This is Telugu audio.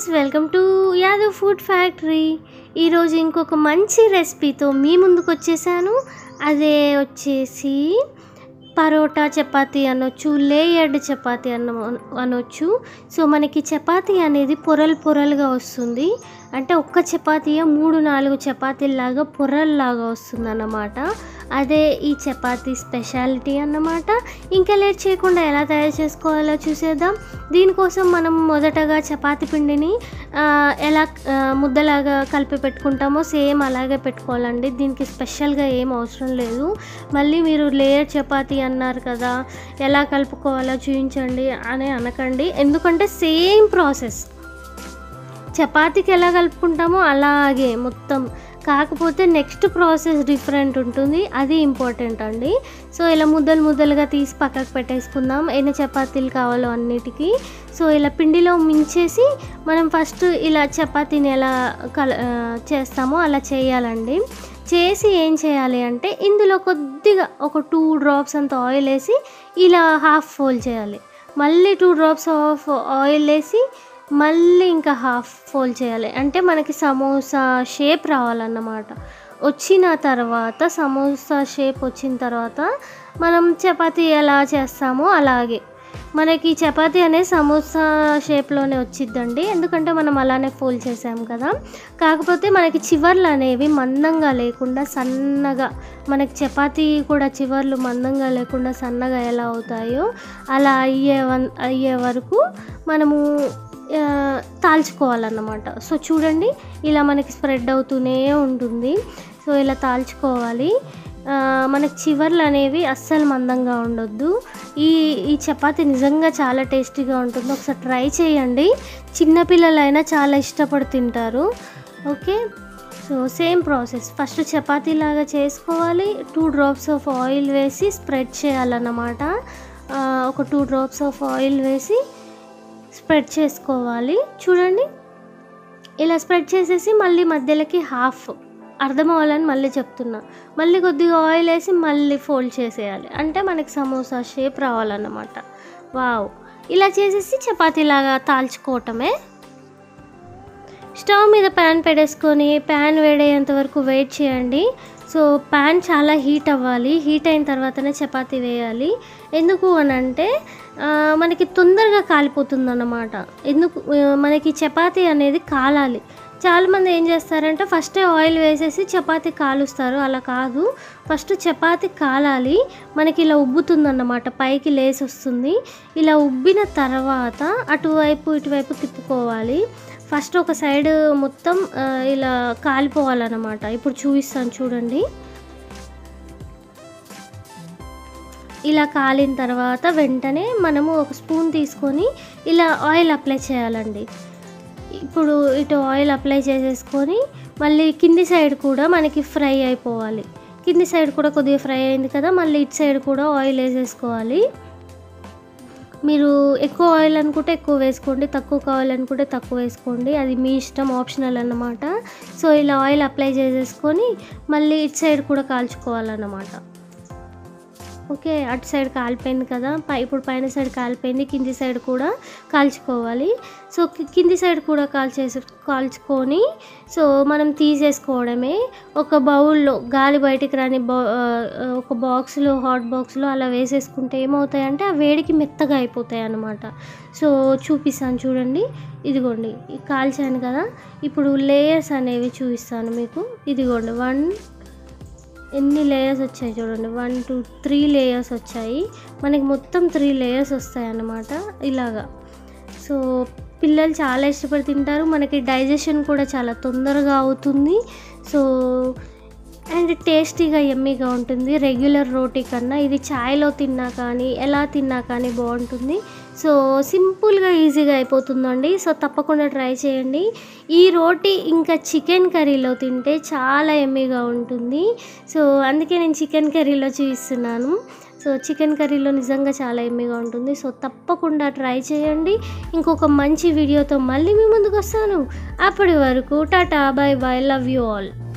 friends welcome to Yadav food factory ఈరోజు ఇంకొక మంచి రెసిపీతో మీ ముందుకు వచ్చేసాను అదే వచ్చేసి పరోటా చపాతీ అనొచ్చు లేయర్డ్ చపాతీ అన్న అనొచ్చు సో మనకి చపాతీ అనేది పొరలు పొరలుగా వస్తుంది అంటే ఒక్క చపాతీయే మూడు నాలుగు చపాతీలాగా పొరల్లాగా వస్తుంది అన్నమాట అదే ఈ చపాతీ స్పెషాలిటీ అన్నమాట ఇంకా లేట్ చేయకుండా ఎలా తయారు చేసుకోవాలో చూసేద్దాం దీనికోసం మనం మొదటగా చపాతీ పిండిని ఆ, ఎలా ఆ, ముద్దలాగా కలిపి పెట్టుకుంటామో సేమ్ అలాగే పెట్టుకోవాలండి దీనికి స్పెషల్గా ఏం అవసరం లేదు మళ్ళీ మీరు లేయర్ చపాతీ అన్నారు కదా ఎలా కలుపుకోవాలో చూపించండి అని అనకండి ఎందుకంటే సేమ్ ప్రాసెస్ చపాతీకి ఎలా కలుపుకుంటామో అలాగే మొత్తం కాకపోతే నెక్స్ట్ ప్రాసెస్ డిఫరెంట్ ఉంటుంది అది ఇంపార్టెంట్ అండి సో ఇలా ముద్దలు ముద్దలుగా తీసి పక్కకు పెట్టేసుకుందాం ఎన్ని చపాతీలు కావాలో అన్నిటికీ సో ఇలా పిండిలో మించేసి మనం ఫస్ట్ ఇలా చపాతీని ఎలా కల ఆ, చేస్తామో అలా చేయాలండి చేసి ఏం చేయాలి అంటే ఇందులో కొద్దిగా ఒక టూ డ్రాప్స్ అంత ఆయిల్ వేసి ఇలా హాఫ్ ఫోల్డ్ చేయాలి మళ్ళీ టూ డ్రాప్స్ ఆఫ్ ఆయిల్ వేసి మళ్ళీ ఇంకా హాఫ్ ఫోల్డ్ చేయాలి అంటే మనకి సమోసా షేప్ రావాలన్నమాట వచ్చిన తర్వాత సమోసా షేప్ వచ్చిన తర్వాత మనం చపాతీ ఎలా చేస్తామో అలాగే మనకి చపాతీ అనేది సమోసా షేప్లోనే వచ్చిద్దండి ఎందుకంటే మనం అలానే ఫోల్డ్ చేసాం కదా కాకపోతే మనకి చివర్లు అనేవి మందంగా లేకుండా సన్నగా మనకి చపాతీ కూడా చివర్లు మందంగా లేకుండా సన్నగా ఎలా అవుతాయో అలా అయ్యే వన్- అయ్యే వరకు మనము ఆ, తాల్చుకోవాలన్నమాట సో చూడండి ఇలా మనకి స్ప్రెడ్ అవుతూనే ఉంటుంది సో ఇలా తాల్చుకోవాలి ఆ, మనకి చివర్లు అనేవి అస్సలు మందంగా ఉండొద్దు ఈ ఈ చపాతీ నిజంగా చాలా టేస్టీగా ఉంటుంది ఒకసారి ట్రై చేయండి చిన్నపిల్లలైనా చాలా ఇష్టపడి తింటారు okay so same process first chapati లాగా చేసుకోవాలి టూ డ్రాప్స్ ఆఫ్ ఆయిల్ వేసి స్ప్రెడ్ చేయాలన్నమాట ఆ, ఒక టూ డ్రాప్స్ ఆఫ్ ఆయిల్ వేసి స్ప్రెడ్ చేసుకోవాలి చూడండి ఇలా స్ప్రెడ్ చేసేసి మళ్ళీ మధ్యలోకి హాఫ్ అర్థం అవ్వాలని మళ్ళీ చెప్తున్నా మళ్ళీ కొద్దిగా ఆయిల్ వేసి మళ్ళీ ఫోల్డ్ చేసేయాలి అంటే మనకి సమోసా షేప్ రావాలన్నమాట వావ్ ఇలా చేసేసి చపాతీలాగా తాల్చుకోవటమే స్టవ్ మీద ప్యాన్ పెట్టేసుకొని ప్యాన్ వేడయ్యేంత వరకు వెయిట్ చేయండి సో ప్యాన్ చాలా హీట్ అవ్వాలి హీట్ అయిన తర్వాతనే చపాతీ వేయాలి ఎందుకు అని అంటే ఆ, మనకి తొందరగా కాలిపోతుంది అన్నమాట ఎందుకు ఆ, మనకి చపాతీ అనేది కాలాలి చాలామంది ఏం చేస్తారంటే ఫస్టే ఆయిల్ వేసేసి చపాతీ కాలుస్తారు అలా కాదు ఫస్ట్ చపాతీ కాలాలి మనకి ఇలా ఉబ్బుతుందన్నమాట పైకి లేసి వస్తుంది ఇలా ఉబ్బిన తర్వాత అటువైపు ఇటువైపు తిప్పుకోవాలి ఫస్ట్ ఒక సైడ్ మొత్తం ఆ, ఇలా కాలిపోవాలన్నమాట ఇప్పుడు చూపిస్తాను చూడండి ఇలా కాలిన తర్వాత వెంటనే మనము ఒక స్పూన్ తీసుకొని ఇలా ఆయిల్ అప్లై చేయాలండి ఇప్పుడు ఇటు ఆయిల్ అప్లై చేసేసుకొని మళ్ళీ కింది సైడ్ కూడా మనకి ఫ్రై అయిపోవాలి కింది సైడ్ కూడా కొద్దిగా ఫ్రై అయింది కదా మళ్ళీ ఇటు సైడ్ కూడా ఆయిల్ వేసేసుకోవాలి మీరు ఎక్కువ ఆయిల్ అనుకుంటే ఎక్కువ వేసుకోండి తక్కువ కావాలనుకుంటే తక్కువ వేసుకోండి అది మీ ఇష్టం ఆప్షనల్ అన్నమాట సో ఇలా ఆయిల్ అప్లై చేసేసుకొని మళ్ళీ ఇటు సైడ్ కూడా కాల్చుకోవాలన్నమాట ఓకే అటు సైడ్ కాలిపోయింది కదా పై ఇప్పుడు పైన సైడ్ కాలిపోయింది కింది సైడ్ కూడా కాల్చుకోవాలి సో కి- కింది సైడ్ కూడా కాల్చేసి కాల్చుకొని సో మనం తీసేసుకోవడమే ఒక బౌల్లో గాలి బయటికి రాని బా ఆ, ఒక బాక్స్లో హాట్ బాక్స్లో అలా వేసేసుకుంటే ఏమవుతాయంటే ఆ వేడికి మెత్తగా అయిపోతాయి అన్నమాట సో చూపిస్తాను చూడండి ఇదిగోండి ఈ కాల్చాను కదా ఇప్పుడు లేయర్స్ అనేవి చూపిస్తాను మీకు ఇదిగోండి వన్ ఎన్ని లేయర్స్ వచ్చాయి చూడండి వన్ టూ త్రీ లేయర్స్ వచ్చాయి మనకి మొత్తం త్రీ లేయర్స్ వస్తాయి అన్నమాట ఇలాగా సో పిల్లలు చాలా ఇష్టపడి తింటారు మనకి డైజెషన్ కూడా చాలా తొందరగా అవుతుంది సో అండ్ టేస్టీగా ఎమ్మీగా ఉంటుంది రెగ్యులర్ రోటీ కన్నా ఇది చాయ్లో తిన్నా కానీ ఎలా తిన్నా కానీ బాగుంటుంది సో సింపుల్గా ఈజీగా అయిపోతుందండి సో తప్పకుండా ట్రై చేయండి ఈ రోటీ ఇంకా చికెన్ కర్రీలో తింటే చాలా ఎమ్మీగా ఉంటుంది సో అందుకే నేను చికెన్ కర్రీలో చూపిస్తున్నాను సో చికెన్ కర్రీలో నిజంగా చాలా ఎమ్మీగా ఉంటుంది సో తప్పకుండా ట్రై చేయండి ఇంకొక మంచి వీడియోతో మళ్ళీ మీ ముందుకు వస్తాను అప్పటి వరకు tata bye bye love you all